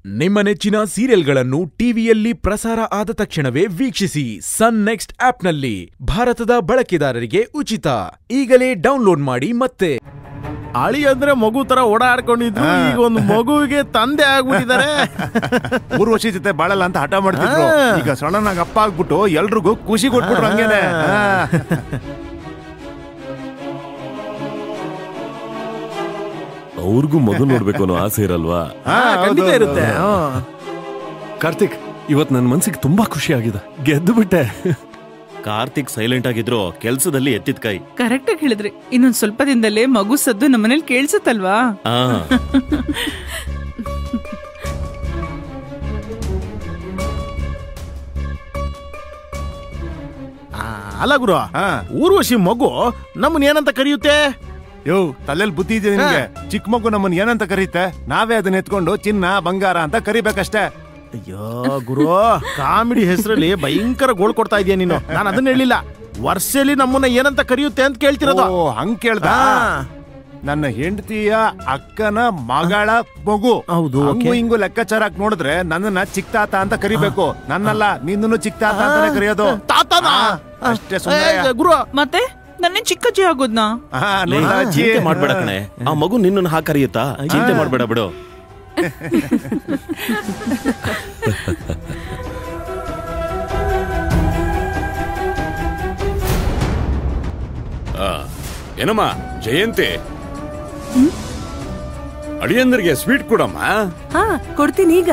ನಿಮ್ಮ ನೆಚ್ಚಿನ ಸೀರಿಯಲ್ಗಳನ್ನು ಟಿವಿಯಲ್ಲಿ ಪ್ರಸಾರ ಆದ ತಕ್ಷಣವೇ ವೀಕ್ಷಿಸಿ ಸನ್ ನೆಕ್ಸ್ಟ್ ಆಪ್ನಲ್ಲಿ ಭಾರತದ ಬಳಕೆದಾರರಿಗೆ ಉಚಿತ ಈಗಲೇ ಡೌನ್ಲೋಡ್ ಮಾಡಿ ಮತ್ತೆ ಅಳಿ ಅಂದ್ರೆ ಮಗು ತರ ಓಡಾಡ್ಕೊಂಡಿದ್ದು ಈಗ ಒಂದು ಮಗುವಿಗೆ ತಂದೆ ಆಗ್ಬಿಟ್ಟಿದ್ದಾರೆ ಮೂರು ವರ್ಷ ಜೊತೆ ಬಾಳಲ್ಲ ಅಂತ ಹಠ ಮಾಡ್ತಿದ್ರು ಹಾ. ಈಗ ಸಡನ್ನಾಗಿ ಅಪ್ಪ ಆಗ್ಬಿಟ್ಟು ಎಲ್ರಿಗೂ ಖುಷಿ ಕೊಟ್ಬಿಟ್ರು ಹಂಗೇನೆ ಹಾ. ಅವ್ರಿಗೂ ಮಗು ನೋಡ್ಬೇಕು ಅನ್ನೋ ಆಸೆ ಇರಲ್ವಾ ಹಾ, ಹೌದು, ಖಂಡಿತ ಹೌದು, ಇರುತ್ತೆ ಹೌದು. ಹ್ಮ್. ಕಾರ್ತಿಕ್ ಇವತ್ ನನ್ ಮನ್ಸಿಗೆ ತುಂಬಾ ಖುಷಿ ಆಗಿದೆ ಗೆದ್ದು ಬಿಟ್ಟೆ ಕಾರ್ತಿಕ್ ಸೈಲೆಂಟ್ ಆಗಿದ್ರು ಕೆಲ್ಸದಲ್ಲಿ ಎತ್ತಿದ ಕೈ ಕರೆಕ್ಟ್ ಆಗಿ ಹೇಳಿದ್ರಿ ಇನ್ನೊಂದ್ ಸ್ವಲ್ಪ ದಿನದಲ್ಲೇ ಮಗು ಸದ್ದು ನಮ್ಮನೇಲಿ ಕೇಳಿಸುತ್ತಲ್ವಾ ಆ ಆ, ಅಲ್ಲ ಗುರು ಹಾ. ಊರ್ವಶಿ ಮಗು ನಮ್ಮನ್ ಏನಂತ ಕರೆಯುತ್ತೆ ಯೋ ತಲೆಯಲ್ಲಿ ಬುದ್ಧಿ ಇದೆ ನಿಮ್ಗೆ ಚಿಕ್ಕ ಮಗು ನಮ್ಮನ್ನ ಏನಂತ ಕರೀತೆ ನಾವೇ ಅದನ್ನ ಎತ್ಕೊಂಡು ಚಿನ್ನ ಬಂಗಾರ ಅಂತ ಕರಿಬೇಕಷ್ಟೇ ಅಯ್ಯೋ ಗುರು ಕಾಮಿಡಿ ಹೆಸರಲ್ಲಿ ಭಯಂಕರ ಗೋಳ್ ಕೊಡ್ತಾ ಇದೀಯ ನೀನು ನಾನು ಅದನ್ನ ಹೇಳಿಲ್ಲ ವರ್ಷಲಿ ನಮ್ಮನ್ನ ಏನಂತ ಕರೆಯುತ್ತೆ ಅಂತ ಕೇಳ್ತಿರೋದು ಓ ಹಂಗ್ ಕೇಳ್ದ ಹಾ. ನನ್ನ ಹೆಂಡತಿಯ ಅಕ್ಕನ ಮಗಳ ಮಗು ಹೌದು, ಹಂಗು ಓಕೆ. ಹಿಂಗು ಲೆಕ್ಕಾಚಾರ ಹಾಕ್ ನೋಡಿದ್ರೆ ನನ್ನನ್ನ ಚಿಕ್ಕ ತಾತ ಅಂತ ಕರಿಬೇಕು ನನ್ನಲ್ಲ ನಿನ್ನನ್ನು ಚಿಕ್ಕ ತಾತ ಅಂತಾನೆ ಕರೆಯೋದು ತಾತನಾ? ಹಾ, ಅಷ್ಟೇ ಸುಮ್ಮನೆ ಏ, ಗುರು ಮತ್ತೆ ನನ್ನ ಚಿಕ್ಕಜ್ಜಿ ಆಗೋದ್ನಾ ಲೇ, ಚಿಂತೆ ಮಾಡ್ಬೇಡ ಕಣೆ ಆ ಮಗು ನಿನ್ನನ್ನು ಹಾಕರಿಯುತ್ತಾ ಚಿಂತೆ ಮಾಡ್ಬೇಡ ಬಿಡು ಏನಮ್ಮ ಜಯಂತಿ ಅಳಿಯಂದ್ರಿಗೆ ಸ್ವೀಟ್ ಕೊಡಮ್ಮ ಹಾ ಕೊಡ್ತೀನಿ ಈಗ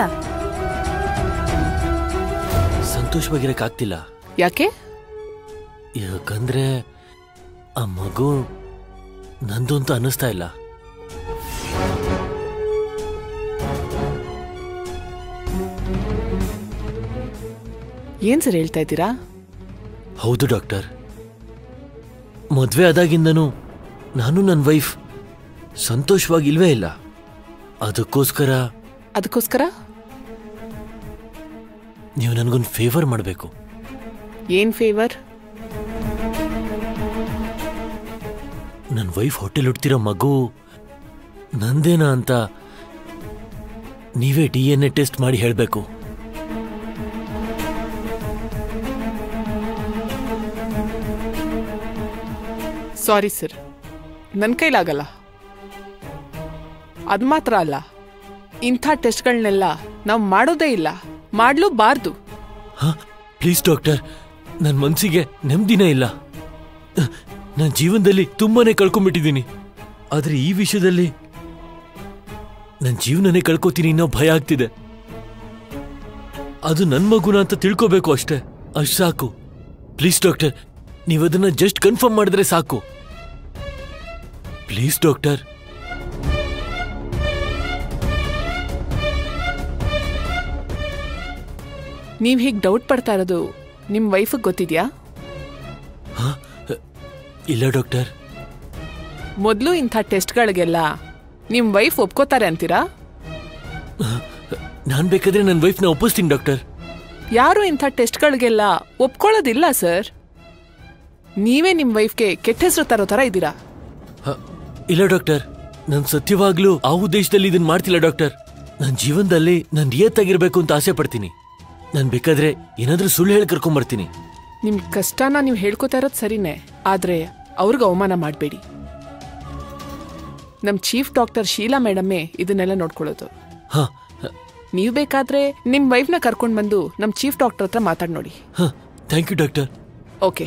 ಸಂತೋಷವಾಗಿರಕ್ಕಾಗ್ತಿಲ್ಲ ಯಾಕೆ ಯಾಕಂದ್ರೆ ಆ ಮಗು ನಂದು ಅಂತ ಅನ್ನಿಸ್ತಾ ಇಲ್ಲ ಏನ್ ಸರ್ ಹೇಳ್ತಾ ಇದ್ದೀರಾ ಹೌದು ಡಾಕ್ಟರ್ ಮದ್ವೆ ಆದಾಗಿಂದನೂ ನಾನು ನನ್ನ ವೈಫ್ ಸಂತೋಷವಾಗಿಲ್ವೇ ಇಲ್ಲ ಅದಕ್ಕೋಸ್ಕರ ಅದಕ್ಕೋಸ್ಕರ ನೀವು ನನಗೊಂದು ಫೇವರ್ ಮಾಡಬೇಕು ಏನ್ ಫೇವರ್ ನನ್ನ ವೈಫ್ ಹೊಟ್ಟೆಲ್ ಹುಡ್ತಿರೋ ಮಗು ನಂದೇನಾ ಅಂತ ನೀವೇ ಡಿ ಎನ್ ಎ ಟೆಸ್ಟ್ ಮಾಡಿ ಹೇಳಬೇಕು ಸಾರಿ ಸರ್ ನನ್ನ ಕೈಲಾಗಲ್ಲ ಅದ್ ಮಾತ್ರ ಅಲ್ಲ ಇಂಥ ಟೆಸ್ಟ್ಗಳನ್ನೆಲ್ಲ ನಾವು ಮಾಡೋದೇ ಇಲ್ಲ ಮಾಡ್ಲೂಬಾರ್ದು ಹಾ ಪ್ಲೀಸ್ ಡಾಕ್ಟರ್ ನನ್ನ ಮನಸ್ಸಿಗೆ ನೆಮ್ಮದಿನೇ ಇಲ್ಲ ನನ್ನ ಜೀವನದಲ್ಲಿ ತುಂಬಾನೇ ಕಳ್ಕೊಂಡ್ಬಿಟ್ಟಿದ್ದೀನಿ ಆದ್ರೆ ಈ ವಿಷಯದಲ್ಲಿ ನನ್ನ ಜೀವನನೇ ಕಳ್ಕೊತೀನಿ ಅನ್ನೋ ಭಯ ಆಗ್ತಿದೆ ಅದು ನನ್ನ ಮಗುನ ಅಂತ ತಿಳ್ಕೋಬೇಕು ಅಷ್ಟೇ ಅಷ್ಟು ಸಾಕು ಪ್ಲೀಸ್ ಡಾಕ್ಟರ್ ನೀವು ಅದನ್ನ ಜಸ್ಟ್ ಕನ್ಫರ್ಮ್ ಮಾಡಿದ್ರೆ ಸಾಕು ಪ್ಲೀಸ್ ಡಾಕ್ಟರ್ ನೀವು ಹೀಗೆ ಡೌಟ್ ಪಡ್ತಾ ಇರೋದು ನಿಮ್ಮ ವೈಫಿಗೆ ಗೊತ್ತಿದ್ಯಾ ಇಲ್ಲ ಡಾಕ್ಟರ್ ಮೊದಲು ಇಂಥ ಟೆಸ್ಟ್ಗಳಿಗೆಲ್ಲ ನಿಮ್ಮ ವೈಫ್ ಒಪ್ಕೋತಾರೆ ಅಂತೀರಾ ನಾನ್ ಬೇಕಾದ್ರೆ ನನ್ನ ವೈಫ್ನ ಒಪ್ಪಿಸ್ತೀನಿ ಡಾಕ್ಟರ್ ಯಾರು ಇಂಥ ಟೆಸ್ಟ್ಗಳಿಗೆಲ್ಲ ಒಪ್ಕೊಳ್ಳೋದಿಲ್ಲ ಸರ್ ನೀವೇ ನಿಮ್ಮ ವೈಫ್ಗೆ ಕೆಟ್ಟ ಹೆಸರು ತರೋ ಥರ ಇದ್ದೀರಾ ಹ, ಇಲ್ಲ ಡಾಕ್ಟರ್ ನಾನು ಸತ್ಯವಾಗ್ಲೂ ಆ ಉದ್ದೇಶದಲ್ಲಿ ಇದನ್ನ ಮಾಡ್ತಿಲ್ಲ ಡಾಕ್ಟರ್ ನನ್ನ ಜೀವನದಲ್ಲಿ ನಾನು ನಿಯತ್ತಾಗಿರ್ಬೇಕು ಅಂತ ಆಸೆ ಪಡ್ತೀನಿ ನಾನು ಬೇಕಾದ್ರೆ ಏನಾದ್ರೂ ಸುಳ್ಳು ಹೇಳಿ ಕರ್ಕೊಂಬರ್ತೀನಿ ನಿಮ್ಮ ಕಷ್ಟನ ನೀವು ಹೇಳ್ಕೊತಾ ಇರೋದು ಸರಿನೇ ಆದರೆ ಅವ್ರಿಗೆ ಅವಮಾನ ಮಾಡಬೇಡಿ ನಮ್ಮ ಚೀಫ್ ಡಾಕ್ಟರ್ ಶೀಲಾ ಮೇಡಮ್ಮೇ ಇದನ್ನೆಲ್ಲ ನೋಡ್ಕೊಳ್ಳೋದು ಹಾ ನೀವು ಬೇಕಾದ್ರೆ ನಿಮ್ಮ ವೈಫ್ನ ಕರ್ಕೊಂಡು ಬಂದು ನಮ್ಮ ಚೀಫ್ ಡಾಕ್ಟರ್ ಹತ್ರ ಮಾತಾಡಿ ನೋಡಿ ಹಾ ಥ್ಯಾಂಕ್ ಯು ಡಾಕ್ಟರ್ ಓಕೆ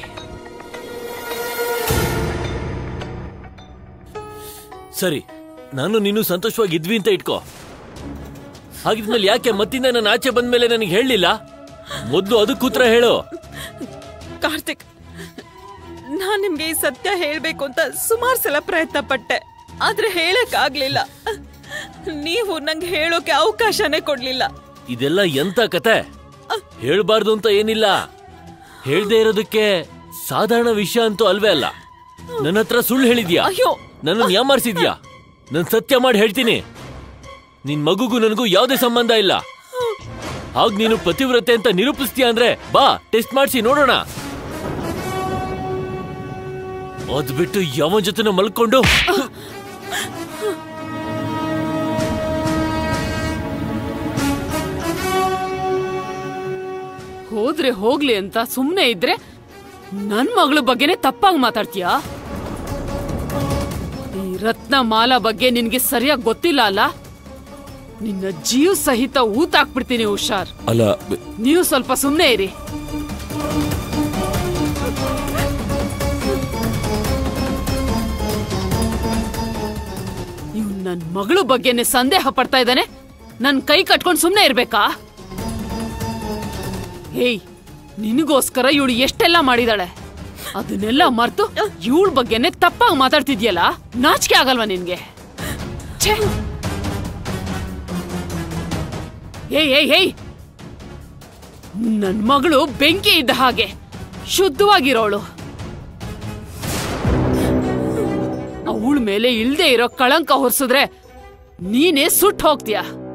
ಸರಿ ನಾನು ನೀನು ಸಂತೋಷವಾಗಿದ್ವಿ ಅಂತ ಇಟ್ಕೋ ಹಾಗಿದ್ಮೇಲೆ ಯಾಕೆ ಮತ್ತಿಂದ ನಾನು ಆಚೆ ಬಂದ್ಮೇಲೆ ನನಗೆ ಹೇಳಲಿಲ್ಲ ಮೊದಲು ಅದಕ್ಕೆ ಉತ್ತರ ಹೇಳು ಕಾರ್ತಿಕ್ ನಾನ್ ನಿಮ್ಗೆ ಈ ಸತ್ಯ ಹೇಳ್ಬೇಕು ಅಂತ ಸುಮಾರು ಸಲ ಪ್ರಯತ್ನ ಪಟ್ಟೆ ಆದ್ರೆ ಹೇಳಕ್ ಆಗ್ಲಿಲ್ಲ ನೀವು ನಂಗೆ ಹೇಳೋಕೆ ಅವಕಾಶನೇ ಕೊಡ್ಲಿಲ್ಲ ಇದೆಲ್ಲ ಎಂತ ಕತೆ ಹೇಳ್ಬಾರ್ದು ಅಂತ ಏನಿಲ್ಲ ಹೇಳ್ದೇ ಇರೋದಕ್ಕೆ ಸಾಧಾರಣ ವಿಷಯ ಅಂತೂ ಅಲ್ವೇ ಅಲ್ಲ ನನ್ನ ಹತ್ರ ಸುಳ್ಳು ಹೇಳಿದ್ಯಾ ಅಯ್ಯೋ ನನ್ನ ಯಾಮಾರಿಸಿದ್ಯಾ ನನ್ ಸತ್ಯ ಮಾಡಿ ಹೇಳ್ತೀನಿ ನಿನ್ ಮಗುಗೂ ನನಗೂ ಯಾವುದೇ ಸಂಬಂಧ ಇಲ್ಲ ಹಾಗ್ ನೀನು ಪತಿವ್ರತೆ ಅಂತ ನಿರೂಪಿಸ್ತೀಯ ಅಂದ್ರೆ ಬಾ ಟೆಸ್ಟ್ ಮಾಡಿಸಿ ನೋಡೋಣ ಅದ್ ಬಿಟ್ಟು ಯಾವ ಜೊತೆ ಮಲ್ಕೊಂಡು ಹೋದ್ರೆ ಹೋಗ್ಲಿ ಅಂತ ಸುಮ್ನೆ ಇದ್ರೆ ನನ್ ಮಗಳ ಬಗ್ಗೆನೆ ತಪ್ಪಾಗಿ ಮಾತಾಡ್ತೀಯಾ ಈ ರತ್ನ ಮಾಲಾ ಬಗ್ಗೆ ನಿನ್ಗೆ ಸರಿಯಾಗಿ ಗೊತ್ತಿಲ್ಲ ಅಲ್ಲ ನಿನ್ನ ಜೀವ ಸಹಿತ ಊತಾಕ್ಬಿಡ್ತೀನಿ ಹುಷಾರ್ ಅಲ್ಲ ನೀವು ಸ್ವಲ್ಪ ಸುಮ್ನೆ ಇರಿ ಇವ್ ನನ್ ಮಗಳು ಬಗ್ಗೆನೆ ಸಂದೇಹ ಪಡ್ತಾ ಇದ್ದಾನೆ ನನ್ ಕೈ ಕಟ್ಕೊಂಡ್ ಸುಮ್ನೆ ಇರ್ಬೇಕಾ ಹೇಯ್ ನಿನಗೋಸ್ಕರ ಇವಳು ಎಷ್ಟೆಲ್ಲ ಮಾಡಿದಾಳೆ ಅದನ್ನೆಲ್ಲ ಮರ್ತು ಇವಳ ಬಗ್ಗೆನೆ ತಪ್ಪಾಗಿ ಮಾತಾಡ್ತಿದ್ಯಲ್ಲ ನಾಚಿಕೆ ಆಗಲ್ವಾ ನಿನ್ಗೆ ಛೇ ಏಯ್ ಏಯ್ ಏಯ್ ನನ್ ಮಗಳು ಬೆಂಕಿ ಇದ್ದ ಹಾಗೆ ಶುದ್ಧವಾಗಿರೋಳು ಅವಳ ಮೇಲೆ ಇಲ್ದೇ ಇರೋ ಕಳಂಕ ಹೊರ್ಸಿದ್ರೆ ನೀನೇ ಸುಟ್ಟು ಹೋಗ್ತೀಯ